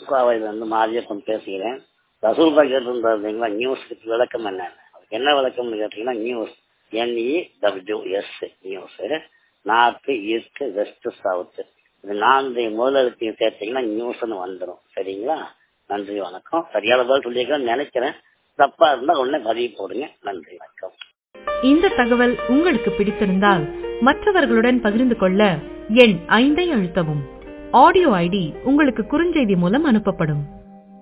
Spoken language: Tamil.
திருப்பாவையிலிருந்து மாரியப்பன் பேசுகிறேன் ரசூல்பா கேட்டிருந்தீங்களா நியூஸ்க்கு விளக்கம் என்ன அதுக்கு என்ன விளக்கம்னு கேட்டீங்கன்னா news N E W S news north east west south இது நான்கு முதலெழுத்தையும் சேர்த்தீங்கன்னா நியூஸ்னு வந்துடும் சரிங்களா நன்றி வணக்கம் சரியான பதில் சொல்லியிருக்கேன் நினைக்கிறேன் தப்பா இருந்தா உடனே பதிவு போடுங்க நன்றி வணக்கம் இந்த தகவல் உங்களுக்கு பிடித்திருந்தால் மற்றவர்களுடன் பகிர்ந்து கொள்ள எண் ஐந்தை அழுத்தவும் ஆடியோ ஐடி உங்களுக்கு குறுஞ்செய்தி மூலம் அனுப்பப்படும்